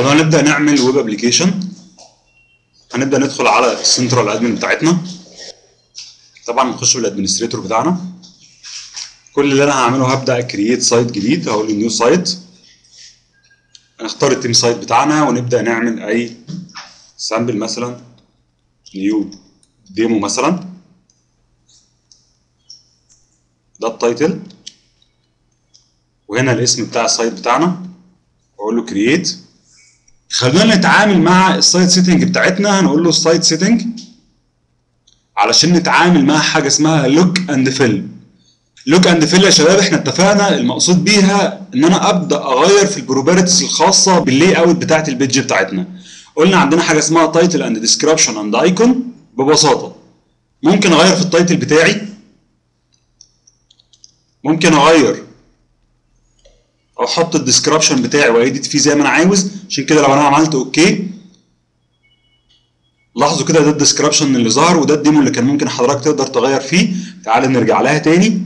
خلونا نبدا نعمل ويب ابلكيشن هنبدا ندخل على السنترال ادمن بتاعتنا طبعا نخش بالادمنستريتور بتاعنا كل اللي انا هعمله هبدا كرييت سايت جديد هقول له نيو سايت هنختار التيم سايت بتاعنا ونبدا نعمل اي سامبل مثلا نيو ديمو مثلا ده التايتل وهنا الاسم بتاع السايت بتاعنا واقول له كرييت خلينا نتعامل مع السايت سيتنج بتاعتنا هنقول له السايت سيتنج علشان نتعامل مع حاجه اسمها لوك اند فيل لوك اند فيل يا شباب احنا اتفقنا المقصود بيها ان انا ابدا اغير في البروبرتيز الخاصه باللاي اوت بتاعت البيج بتاعتنا قلنا عندنا حاجه اسمها تايتل اند ديسكربشن اند ايكون ببساطه ممكن اغير في التايتل بتاعي ممكن اغير او احط الديسكربشن بتاعي وايديت فيه زي ما انا عاوز عشان كده لو انا عملت اوكي لاحظوا كده ده الديسكربشن اللي ظهر وده الديمو اللي كان ممكن حضرتك تقدر تغير فيه تعال نرجع لها تاني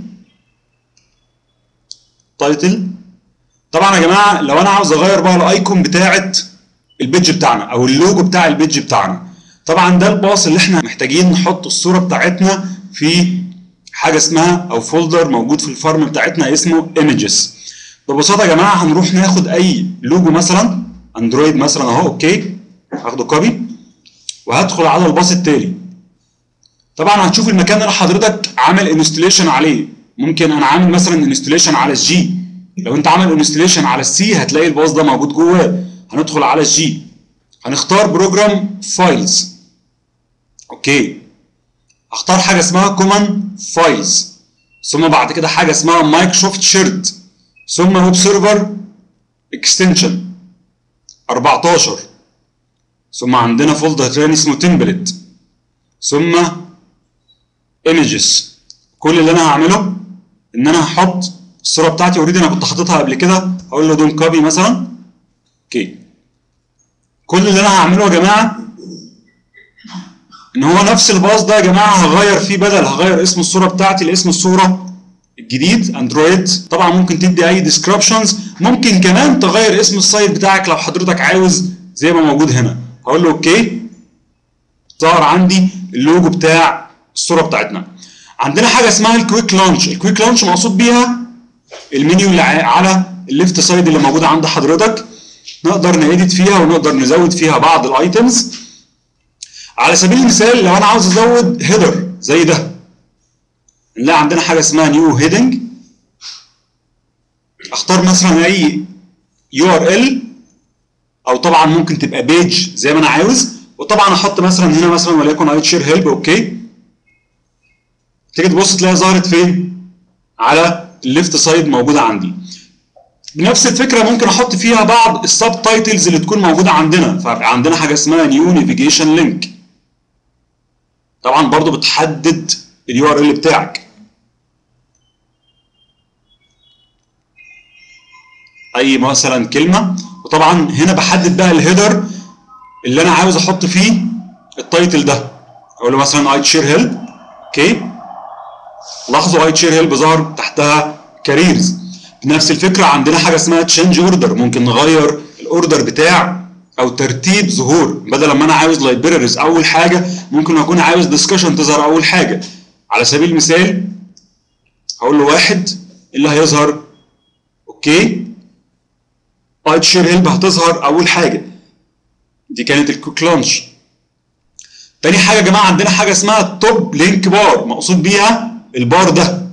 تايتل طبعا يا جماعه لو انا عاوز اغير بقى الايكون بتاعه البيج بتاعنا او اللوجو بتاع البيج بتاعنا طبعا ده الباص اللي احنا محتاجين نحط الصوره بتاعتنا في حاجه اسمها او فولدر موجود في الفارم بتاعتنا اسمه ايمجز ببساطه يا جماعه هنروح ناخد اي لوجو مثلا اندرويد مثلا اهو اوكي هاخده كوبي وهدخل على الباص التالي طبعا هتشوف المكان اللي حضرتك عامل انستليشن عليه ممكن انا عامل مثلا انستليشن على الجي لو انت عامل انستليشن على السي هتلاقي الباص ده موجود جواه هندخل على الجي هنختار بروجرام فايلز اوكي اختار حاجه اسمها كومن فايلز ثم بعد كده حاجه اسمها مايكروسوفت شيرد ثم ويب سيرفر اكستنشن 14 ثم عندنا فولدر تاني اسمه تمبلت ثم ايمجز كل اللي انا هعمله ان انا هحط الصوره بتاعتي اوريدي انا كنت حاططها قبل كده هقول له دون كوبي مثلا اوكي كل اللي انا هعمله يا جماعه ان هو نفس الباص ده يا جماعه هغير فيه بدل هغير اسم الصوره بتاعتي لاسم الصوره الجديد اندرويد طبعا ممكن تدي اي ديسكربشنز ممكن كمان تغير اسم السايت بتاعك لو حضرتك عاوز زي ما موجود هنا هقول له اوكي ظهر عندي اللوجو بتاع الصوره بتاعتنا عندنا حاجه اسمها الكويك لانش الكويك لانش مقصود بيها المنيو اللي على الليفت سايد اللي موجوده عند حضرتك نقدر نedit فيها ونقدر نزود فيها بعض الايتمز على سبيل المثال لو انا عاوز ازود هيدر زي ده نلاقي عندنا حاجه اسمها نيو هيدنج اختار مثلا اي يو ار ال او طبعا ممكن تبقى بيج زي ما انا عاوز وطبعا احط مثلا هنا مثلا وليكن اي شير هيلب اوكي تيجي تبص تلاقيها ظهرت فين على الليفت سايد موجوده عندي بنفس الفكره ممكن احط فيها بعض السب تايتلز اللي تكون موجوده عندنا فعندنا حاجه اسمها نيو نافيجيشن لينك طبعا برضو بتحدد اليو ار ال بتاعك اي مثلا كلمه وطبعا هنا بحدد بقى الهيدر اللي انا عاوز احط فيه التايتل ده اقول له مثلا اي تشير هيلب اوكي لاحظوا اي تشير هيلب ظهر تحتها كاريرز بنفس الفكره عندنا حاجه اسمها تشينج اوردر ممكن نغير الاوردر بتاع او ترتيب ظهور بدل ما انا عاوز لايبريز اول حاجه ممكن اكون عاوز ديسكشن تظهر اول حاجه على سبيل المثال هقول له واحد اللي هيظهر اوكي اي تشير هيلب هتظهر اول حاجه دي كانت الكويك لانش تاني حاجه يا جماعه عندنا حاجه اسمها توب لينك بار مقصود بيها البار ده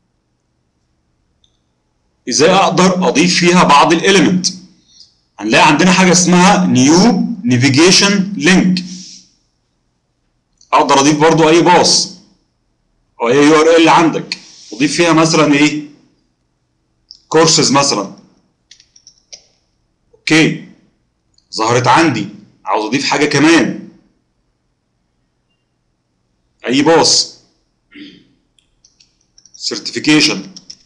ازاي اقدر اضيف فيها بعض الاليمنت هنلاقي عندنا حاجه اسمها نيو نافيجيشن لينك اقدر اضيف برضو اي باص او اي يو ار ال عندك اضيف فيها مثلا ايه كورسز مثلا اوكي ظهرت عندي عاوز اضيف حاجه كمان اي باص سيرتيفيكيشن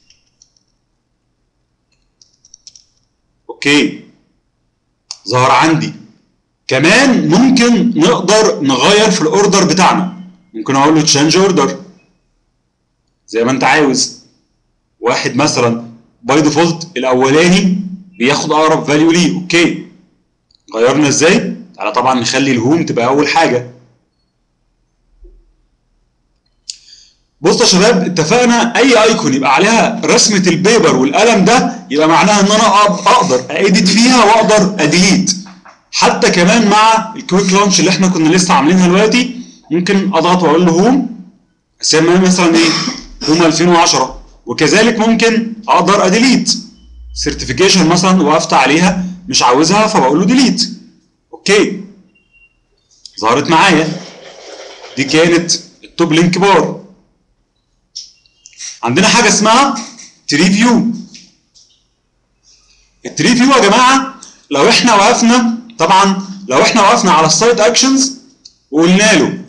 اوكي ظهر عندي كمان ممكن نقدر نغير في الاوردر بتاعنا ممكن اقول له تشينج اوردر زي ما انت عاوز واحد مثلا باي ديفولت الاولاني بياخد اقرب فاليو ليه اوكي غيرنا ازاي تعالى طبعا نخلي الهوم تبقى اول حاجه بصوا يا شباب اتفقنا اي ايكون يبقى عليها رسمه البيبر والقلم ده يبقى معناها ان انا اقدر اديت فيها واقدر اديليت حتى كمان مع الكويك لانش اللي احنا كنا لسه عاملينها دلوقتي ممكن اضغط واقول له هوم اسميها مثلا ايه هوم 2010 وكذلك ممكن اقدر اديليت سيرتيفيكيشن مثلا وقفت عليها مش عاوزها فبقول له ديليت اوكي ظهرت معايا دي كانت التوب لينك بار عندنا حاجه اسمها تري فيو التري فيو يا جماعه لو احنا وقفنا طبعا لو احنا وقفنا على السايت اكشنز وقلنا له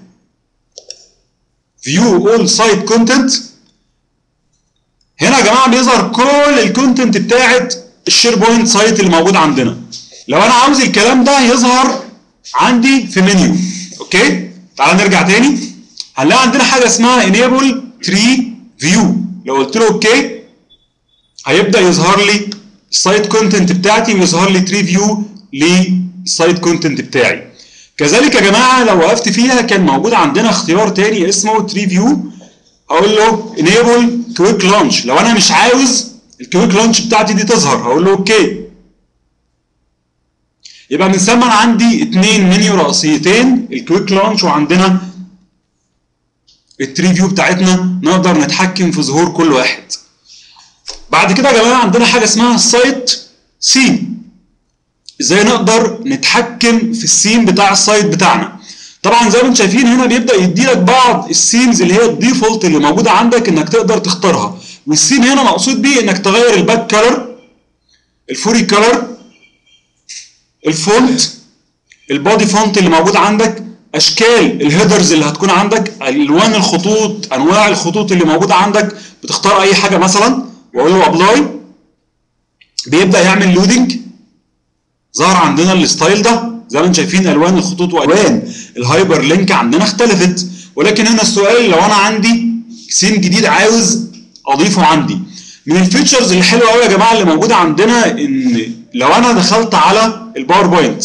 فيو اول سايت كونتنت هنا يا جماعه بيظهر كل الكونتنت بتاعت الشير بوينت سايت اللي موجود عندنا لو انا عاوز الكلام ده يظهر عندي في منيو اوكي تعال نرجع تاني هنلاقي عندنا حاجه اسمها enable tree view لو قلت له اوكي هيبدا يظهر لي السايت كونتنت بتاعتي ويظهر لي تري فيو للسايت كونتنت بتاعي كذلك يا جماعه لو وقفت فيها كان موجود عندنا اختيار تاني اسمه تري فيو هقول له enable quick launch لو انا مش عاوز الكويك لانش بتاعتي دي تظهر هقول له اوكي يبقى من ثم انا عندي اثنين منيو رئيسيتين الكويك لانش وعندنا التري فيو بتاعتنا نقدر نتحكم في ظهور كل واحد بعد كده يا جماعه عندنا حاجه اسمها السايت سين ازاي نقدر نتحكم في السين بتاع السايت بتاعنا طبعا زي ما انتم شايفين هنا بيبدا يدي لك بعض السينز اللي هي الديفولت اللي موجوده عندك انك تقدر تختارها والسين هنا مقصود بيه انك تغير الباك كلر الفوري كلر الفونت البادي فونت اللي موجود عندك اشكال الهيدرز اللي هتكون عندك الوان الخطوط انواع الخطوط اللي موجوده عندك بتختار اي حاجه مثلا واقول له ابلاي بيبدا يعمل لودنج ظهر عندنا الستايل ده زي ما انتم شايفين الوان الخطوط والوان الهايبر لينك عندنا اختلفت ولكن هنا السؤال لو انا عندي سين جديد عاوز اضيفه عندي من الفيتشرز الحلوه قوي يا جماعه اللي موجوده عندنا ان لو انا دخلت على الباوربوينت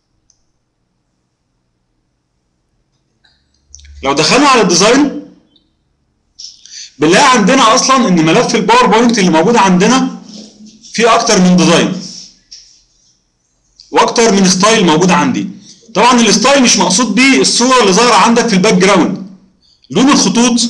لو دخلنا على الديزاين بنلاقي عندنا اصلا ان ملف الباوربوينت اللي موجود عندنا فيه اكتر من ديزاين واكتر من ستايل موجود عندي طبعا الستايل مش مقصود بيه الصوره اللي ظاهره عندك في الباك جراوند لون الخطوط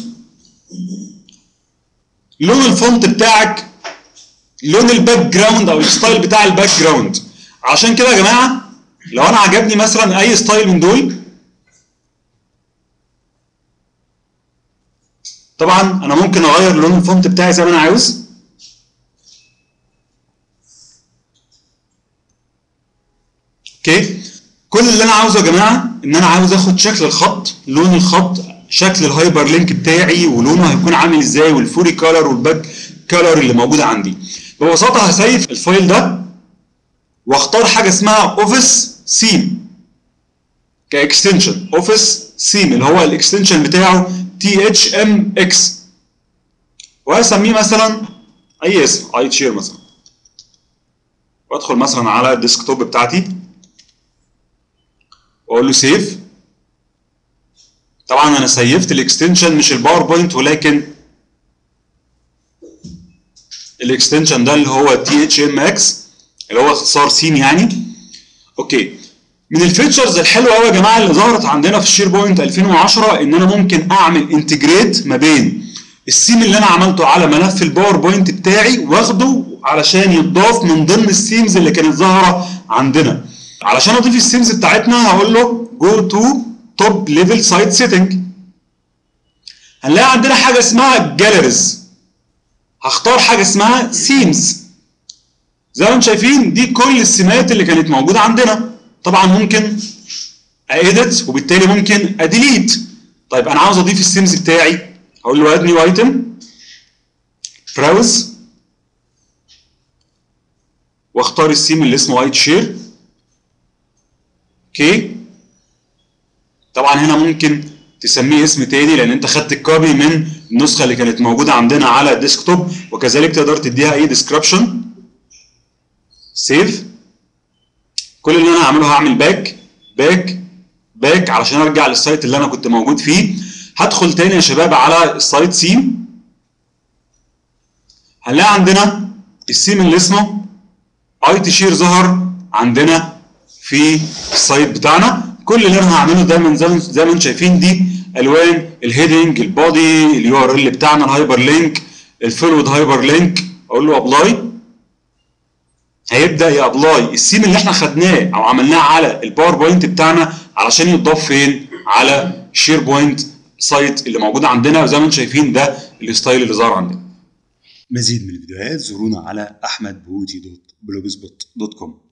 لون الفونت بتاعك لون الباك جراوند او الستايل بتاع الباك جراوند عشان كده يا جماعه لو انا عجبني مثلا اي ستايل من دول طبعا انا ممكن اغير لون الفونت بتاعي زي ما انا عاوز اوكي كل اللي انا عاوزه يا جماعه ان انا عاوز اخد شكل الخط لون الخط شكل الهايبر لينك بتاعي ولونه هيكون عامل ازاي والفوري كولر والباك كولر اللي موجوده عندي ببساطه هسيف الفايل ده واختار حاجه اسمها اوفيس سيم كاكستنشن اوفيس سيم اللي هو الاكستنشن بتاعه تي اتش ام اكس وهسميه مثلا اي اسم اي تشير مثلا وادخل مثلا على الديسكتوب بتاعتي واقول له سيف طبعا انا سيفت الاكستنشن مش الباوربوينت ولكن الاكستنشن ده اللي هو تي اتش ام اكس اللي هو اختصار سين يعني اوكي من الفيتشرز الحلوه قوي يا جماعه اللي ظهرت عندنا في الشير بوينت 2010 ان انا ممكن اعمل انتجريت ما بين السيم اللي انا عملته على ملف الباوربوينت بتاعي واخده علشان يتضاف من ضمن السيمز اللي كانت ظاهره عندنا علشان اضيف السيمز بتاعتنا هقول له جو تو توب ليفل سايت سيتنج هنلاقي عندنا حاجه اسمها جاليريز هختار حاجه اسمها سيمز زي ما انتم شايفين دي كل السمات اللي كانت موجوده عندنا طبعا ممكن اديت وبالتالي ممكن اديليت طيب انا عاوز اضيف السيمز بتاعي هقول له اد نيو ايتم براوز واختار السيم اللي اسمه وايت شير اوكي طبعا هنا ممكن تسميه اسم تاني لان انت خدت الكوبي من النسخه اللي كانت موجوده عندنا على الديسكتوب وكذلك تقدر تديها اي ديسكربشن سيف كل اللي انا هعمله هعمل باك باك باك علشان ارجع للسايت اللي انا كنت موجود فيه هدخل تاني يا شباب على السايت سيم هنلاقي عندنا السيم اللي اسمه اي تي شير ظهر عندنا في السايت بتاعنا كل اللي انا هعمله دايما زي زي ما انتم شايفين دي الوان الهيدنج البودي اليو ار ال بتاعنا الهايبر لينك الفولود هايبر لينك اقول له ابلاي هيبدا يابلاي السيم اللي احنا خدناه او عملناه على الباوربوينت بتاعنا علشان يتضاف فين على شير بوينت سايت اللي موجود عندنا وزي ما انتم شايفين ده الستايل اللي ظهر عندنا مزيد من الفيديوهات زورونا على احمد بهوتي دوت بلوجسبوت دوت كوم